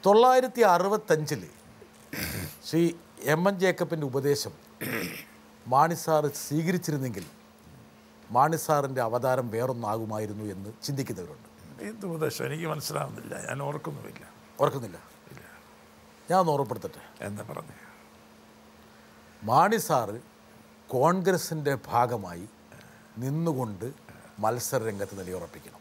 തൊള്ളായിരത്തി അറുപത്തഞ്ചിൽ Shri M N ജേക്കബിൻ്റെ ഉപദേശം മാണി സാറ് സ്വീകരിച്ചിരുന്നെങ്കിൽ മാണി സാറിൻ്റെ അവതാരം വേറൊന്നാകുമായിരുന്നു എന്ന് ചിന്തിക്കുന്നവരുണ്ട് എന്ത് ഉപദേശം എനിക്ക് മനസ്സിലാവുന്നില്ല ഞാൻ ഓർക്കുന്നുമില്ല ഓർക്കുന്നില്ല ഞാൻ ഒന്ന് ഓർമ്മപ്പെടുത്തട്ടെ എന്താ പറഞ്ഞു മാണി സാറ് കോൺഗ്രസിൻ്റെ ഭാഗമായി നിന്നുകൊണ്ട് മത്സര രംഗത്ത് നിലയുറപ്പിക്കണം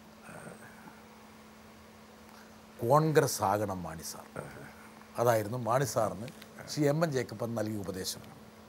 കോൺഗ്രസ് ആകണം മാണി സാർ അതായിരുന്നു മാണി സാറിന് ശ്രീ എം എൻ ജേക്കബ് അന്ന് നൽകിയ ഉപദേശം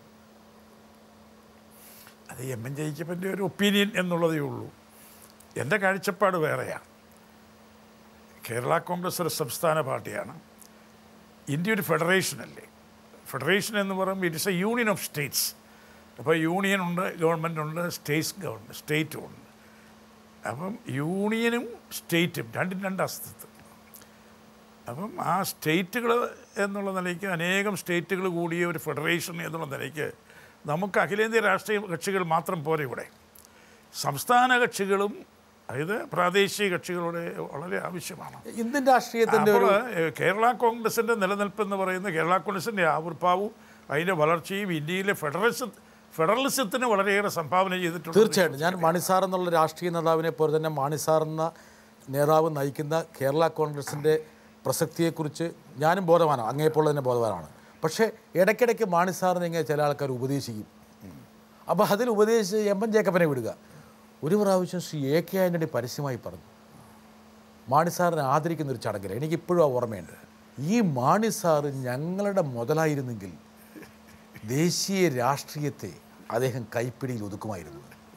അത് എം എൻ ജയിക്കപ്പൻ്റെ ഒരു ഒപ്പീനിയൻ എന്നുള്ളതേ ഉള്ളൂ എൻ്റെ കാഴ്ചപ്പാട് വേറെയാണ് കേരള കോൺഗ്രസ് ഒരു സംസ്ഥാന പാർട്ടിയാണ് ഇന്ത്യ ഒരു ഫെഡറേഷൻ അല്ലേ ഫെഡറേഷൻ എന്ന് പറയുമ്പോൾ it's a union of states അപ്പോൾ യൂണിയൻ ഉണ്ട് ഗവൺമെൻറ് ഉണ്ട് സ്റ്റേറ്റ്സ് ഗവൺമെൻറ് സ്റ്റേറ്റും ഉണ്ട് അപ്പം യൂണിയനും സ്റ്റേറ്റും രണ്ടും രണ്ട് അസ്തിത്വം അപ്പം ആ സ്റ്റേറ്റുകൾ എന്നുള്ള നിലയ്ക്ക് അനേകം സ്റ്റേറ്റുകൾ കൂടിയ ഒരു ഫെഡറേഷൻ എന്നുള്ള നിലയ്ക്ക് നമുക്ക് അഖിലേന്ത്യാ രാഷ്ട്രീയ കക്ഷികൾ മാത്രം പോരെ ഇവിടെ സംസ്ഥാന കക്ഷികളും അതായത് പ്രാദേശിക കക്ഷികളുടെ വളരെ ആവശ്യമാണ് ഇന്ത്യൻ രാഷ്ട്രീയത്തിൻ്റെ അപ്പോൾ ഒരു ഏഹ്, കേരള കോൺഗ്രസിൻ്റെ നിലനിൽപ്പ് എന്ന് പറയുന്നത് കേരള കോൺഗ്രസിൻ്റെ ആവിർഭാവവും അതിൻ്റെ വളർച്ചയും ഇന്ത്യയിലെ ഫെഡറലിസം ഫെഡറലിസത്തിന് വളരെയേറെ സംഭാവന ചെയ്തിട്ടുണ്ട് തീർച്ചയായിട്ടും ഞാൻ മാണി സാർ എന്നുള്ള രാഷ്ട്രീയ നേതാവിനെ പോലെ തന്നെ മാണി സാർ എന്ന നേതാവ് നയിക്കുന്ന കേരള കോൺഗ്രസിൻ്റെ പ്രസക്തിയെക്കുറിച്ച് ഞാനും ബോധവാനാണ് അങ്ങേപ്പോൾ തന്നെ ബോധവാനാണ് പക്ഷേ ഇടയ്ക്കിടയ്ക്ക് മാണി സാറിനെ ഇങ്ങനെ ചില ആൾക്കാർ ഉപദേശിക്കും അപ്പോൾ അതിൽ ഉപദേശിച്ച് എം എൻ ജേക്കബിനെ വിടുക ഒരു പ്രാവശ്യം ശ്രീ എ കെ ആൻ്റണി പരസ്യമായി പറഞ്ഞു മാണി സാറിനെ ആദരിക്കുന്ന ഒരു ചടങ്ങില്ല എനിക്കിപ്പോഴും ആ ഓർമ്മയുണ്ട് ഈ മാണി സാറ് ഞങ്ങളുടെ മുതലായിരുന്നെങ്കിൽ ദേശീയ രാഷ്ട്രീയത്തെ അദ്ദേഹം കൈപ്പിടിയിൽ ഒതുക്കുമായിരുന്നു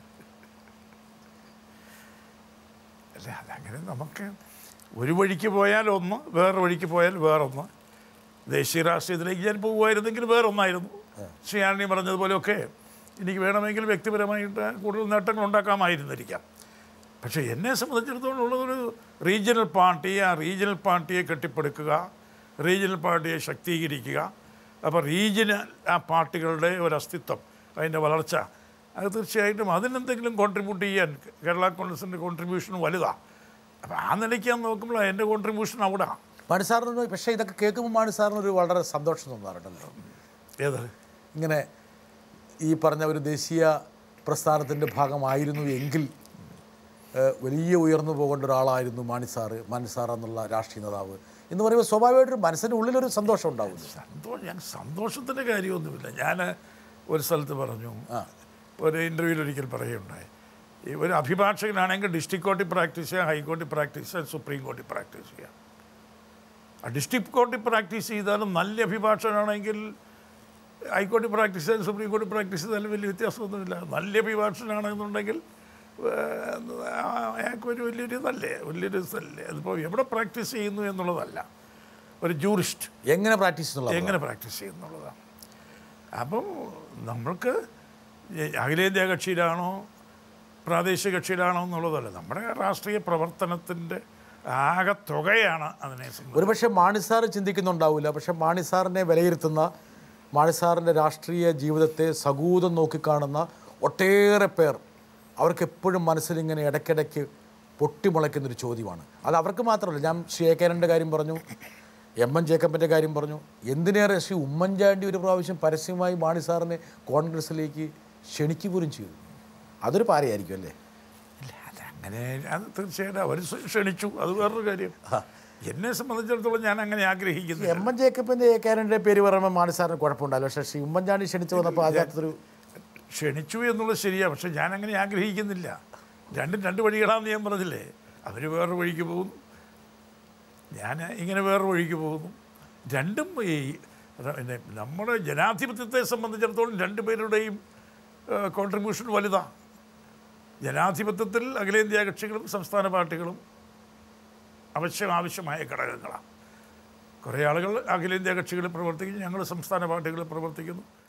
അല്ല അതങ്ങനെ നമുക്ക് ഒരു വഴിക്ക് പോയാൽ ഒന്ന് വേറെ വഴിക്ക് പോയാൽ വേറൊന്ന് ദേശീയ രാഷ്ട്രീയത്തിലേക്ക് ഞാൻ പോകുമായിരുന്നെങ്കിൽ വേറൊന്നായിരുന്നു ശ്രീ ആന്റണി പറഞ്ഞതുപോലെയൊക്കെ എനിക്ക് വേണമെങ്കിൽ വ്യക്തിപരമായിട്ട് കൂടുതൽ നേട്ടങ്ങൾ ഉണ്ടാക്കാമായിരുന്നിരിക്കാം പക്ഷേ എന്നെ സംബന്ധിച്ചിടത്തോളം ഉള്ളതൊരു റീജിയണൽ പാർട്ടി ആ റീജിയണൽ പാർട്ടിയെ കെട്ടിപ്പടുക്കുക റീജിയണൽ പാർട്ടിയെ ശക്തീകരിക്കുക അപ്പോൾ റീജിയണൽ ആ പാർട്ടികളുടെ ഒരു അസ്തിത്വം അതിൻ്റെ വളർച്ച അത് തീർച്ചയായിട്ടും അതിനെന്തെങ്കിലും കോൺട്രിബ്യൂട്ട് ചെയ്യാൻ കേരള കോൺഗ്രസിൻ്റെ കോൺട്രിബ്യൂഷൻ വലുതാണ് അപ്പോൾ ആ നിലയ്ക്ക് ഞാൻ നോക്കുമ്പോൾ എൻ്റെ കോൺട്രിബ്യൂഷൻ അവിടെ മാണി സാറിന് പക്ഷേ ഇതൊക്കെ കേൾക്കുമ്പോൾ മാണി സാറിന് ഒരു വളരെ സന്തോഷം തോന്നാറുണ്ടല്ലോ ഏത് ഇങ്ങനെ ഈ പറഞ്ഞ ഒരു ദേശീയ പ്രസ്ഥാനത്തിൻ്റെ ഭാഗമായിരുന്നു എങ്കിൽ ഏഹ്, വലിയ ഉയർന്നു പോകേണ്ട ഒരാളായിരുന്നു മാണി സാറ് മാണി സാർ എന്നുള്ള രാഷ്ട്രീയ നേതാവ് എന്ന് പറയുമ്പോൾ സ്വാഭാവികമായിട്ടും മനസ്സിൻ്റെ ഉള്ളിലൊരു സന്തോഷം ഉണ്ടാവും സന്തോഷം ഞാൻ സന്തോഷത്തിൻ്റെ കാര്യമൊന്നുമില്ല ഞാൻ ഒരു സ്ഥലത്ത് പറഞ്ഞു ഒരു ഇൻ്റർവ്യൂവിൽ ഒരിക്കൽ പറയുകയുണ്ടായി ഈ ഒരു അഭിഭാഷകനാണെങ്കിൽ ഡിസ്ട്രിക്ട് കോർട്ടിൽ പ്രാക്ടീസ് ചെയ്യുക ഹൈക്കോടതി പ്രാക്ടീസ് ചെയ്യുക സുപ്രീം കോടതി പ്രാക്ടീസ് ചെയ്യുക ആ ഡിസ്ട്രിക്ട് കോർട്ടിൽ പ്രാക്ടീസ് ചെയ്താലും നല്ല അഭിഭാഷകനാണെങ്കിൽ ഹൈക്കോടതി പ്രാക്ടീസ് ചെയ്താലും സുപ്രീം കോടതി പ്രാക്ടീസ് ചെയ്താലും വലിയ വ്യത്യാസമൊന്നുമില്ല നല്ല അഭിഭാഷകനാണെന്നുണ്ടെങ്കിൽ ഏഹ്, ആ- അയാൾക്കൊരു വലിയൊരു ഇതല്ലേ വലിയൊരു ഇതല്ലേ അതിപ്പോൾ എവിടെ പ്രാക്ടീസ് ചെയ്യുന്നു എന്നുള്ളതല്ല ഒരു ജൂറിസ്റ്റ് എങ്ങനെ പ്രാക്ടീസ് എന്നുള്ളത് എങ്ങനെ പ്രാക്ടീസ് ചെയ്യുന്നുള്ളതാണ് അപ്പം നമ്മൾക്ക് ഈ അഖിലേന്ത്യാ കക്ഷിയിലാണോ പ്രാദേശിക കക്ഷിയിലാണോ എന്നുള്ളതല്ല നമ്മുടെ രാഷ്ട്രീയ പ്രവർത്തനത്തിൻ്റെ ആകെ തുകയാണ് അതിനെ സംബന്ധിച്ച് ഒരുപക്ഷെ മാണി സാർ ചിന്തിക്കുന്നുണ്ടാവില്ല പക്ഷെ മാണി സാറിനെ വിലയിരുത്തുന്ന മാണി സാറിൻ്റെ രാഷ്ട്രീയ ജീവിതത്തെ സകൂതം നോക്കിക്കാണുന്ന ഒട്ടേറെ പേർ അവർക്ക് എപ്പോഴും മനസ്സിലിങ്ങനെ ഇടയ്ക്കിടയ്ക്ക് പൊട്ടിമുളയ്ക്കുന്നൊരു ചോദ്യമാണ് അത് അവർക്ക് മാത്രമല്ല ഞാൻ ശേഖരൻ്റെ കാര്യം പറഞ്ഞു എം എൻ ജേക്കബിൻ്റെ കാര്യം പറഞ്ഞു എന്തിനേറെ ശ്രീ ഉമ്മൻചാണ്ടി ഒരു പ്രാവശ്യം പരസ്യമായി മാണി സാറിനെ കോൺഗ്രസിലേക്ക് ക്ഷണിക്കുക പോലും ചെയ്തു അതൊരു പാരയായിരിക്കും അല്ലേ ഇല്ല അതങ്ങനെ അത് തീർച്ചയായിട്ടും അവർ ക്ഷണിച്ചു അത് വേറൊരു കാര്യം എന്നെ സംബന്ധിച്ചിടത്തോളം ഞാൻ അങ്ങനെ ആഗ്രഹിക്കുന്നു എം എൻ ജേക്കബിൻ്റെ ഏക്കാരൻ്റെ പേര് പറയുമ്പോൾ മാണി സാറിന് കുഴപ്പമുണ്ടല്ലോ പക്ഷേ ശ്രീ ഉമ്മൻചാണ്ടി ക്ഷണിച്ചു വന്നപ്പോൾ അതിനകത്തൊരു ക്ഷണിച്ചു എന്നുള്ളത് ശരിയാണ് പക്ഷെ ഞാൻ അങ്ങനെ ആഗ്രഹിക്കുന്നില്ല രണ്ടും രണ്ട് വഴികളാണെന്ന് ഞാൻ പറഞ്ഞില്ലേ അവർ വേറൊരു വഴിക്ക് പോകുന്നു ഞാൻ ഇങ്ങനെ വേറൊരു വഴിക്ക് പോകുന്നു രണ്ടും ഈ റ- പിന്നെ നമ്മുടെ ജനാധിപത്യത്തെ സംബന്ധിച്ചിടത്തോളം രണ്ടുപേരുടെയും കോൺട്രിബ്യൂഷൻ വലുതാണ് ജനാധിപത്യത്തിൽ അഖിലേന്ത്യാ കക്ഷികളും സംസ്ഥാന പാർട്ടികളും അവശ്യം ആവശ്യമായ ഘടകങ്ങളാണ് കുറേ ആളുകൾ അഖിലേന്ത്യാ കക്ഷികളിൽ പ്രവർത്തിക്കുന്നു ഞങ്ങൾ സംസ്ഥാന പാർട്ടികളിൽ പ്രവർത്തിക്കുന്നു